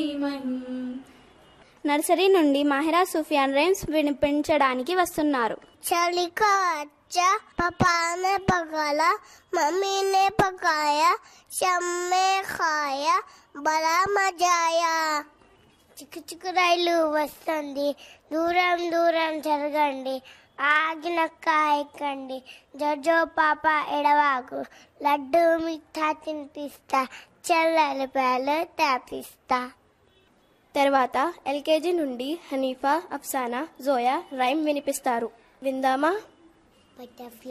nursery నుండి Mahira Sufyan rhymes వినిపించడానికి వస్తున్నారు चली का अच्छा पापा ने पकाया मम्मी ने पकाया सब में खाया बड़ा मजा आया చిక్కు చిక్కు రైలు వస్తుంది దూరం దూరం జరగండి ఆగినక్క ఎక్కండి జోజో పాప ఎడవాకు లడ్డు మిఠా తినిపిస్తా చల్లలి పాలు తాపిస్తా తర్వాత ఎల్కేజీ నుండి హనీఫా అఫ్సానా జోయా రైమ్ వినిపిస్తారు విందామా బటర్ఫ్లై